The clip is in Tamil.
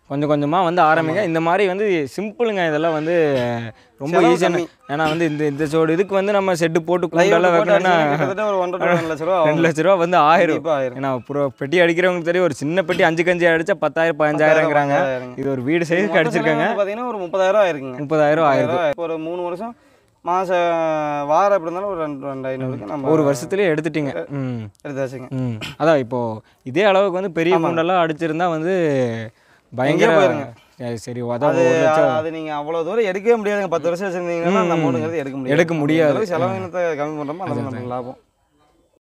கொஞ்சம் கொஞ்சமாக வந்து ஆரம்பிங்க இந்த மாதிரி வந்து சிம்பிளுங்க இதெல்லாம் வந்து ரொம்ப செலவு ஈஸியான கம்மி. ஏன்னா வந்து இந்த இந்த சோடு இதுக்கு வந்து நம்ம செட்டு போட்டு லைவ் கூண்டெல்லாம் போட்டு வைக்கணும்னா அடிச்சீங்கன்னா கிட்டத்தட்ட ஒரு ஒன்றரை to ரெண்டு லட்ச ரூபா ரெண்டு லட்ச ரூபா வந்து ஆயிரும் கண்டிப்பா ஆயிரும் ஏன்னா அப்புறம் பெட்டி அடிக்கிறவங்களுக்கு தெரியும் ஒரு சின்ன பெட்டி அஞ்சு கஞ்சி அடிச்சா பத்தாயிரம் பதினஞ்சாயிரங்கிறாங்க பத்தாயிரம். இது ஒரு வீடு சைஸ்க்கு மொத்த அடிச்சிருக்காங்க செலவு வந்து பாத்தீங்கன்னா ஒரு முப்பதாயிரம் ரூபா ஆயிருக்குங்க முப்பதாயிரம் ஆயிருக்கு முப்பதாயிரம் ஒரு மூணு வருஷம் மாசம் வாரம் எப்படி இருந்தாலும் ஒரு ரெண்டு ரெண்டு ஐநூறுக்கு நம்ம ஒரு வருஷத்துலயே எடுத்துட்டீங்க ம் எடுத்தாச்சுங்க ம் அதான் இப்போ இதே அளவுக்கு வந்து பெரிய கூண்டெல்லாம் அடிச்சிருந்தா வந்து பயங்கர போயிருங்க. சரி, சரி அதான் அது ஒரு லட்சம் அது நீங்க அவ்வளவு தூரம் எடுக்கவே முடியாதுங்க பத்து வருஷம் வச்சிருந்தீங்கன்னா அந்த அமௌண்ட்ங்கிறது எடுக்க முடியாது எடுக்க முடியாது. எந்த அளவுக்கு செலவினத்தை கம்மி பண்றோமோ அந்த அளவுக்கு நமக்கு லாபம்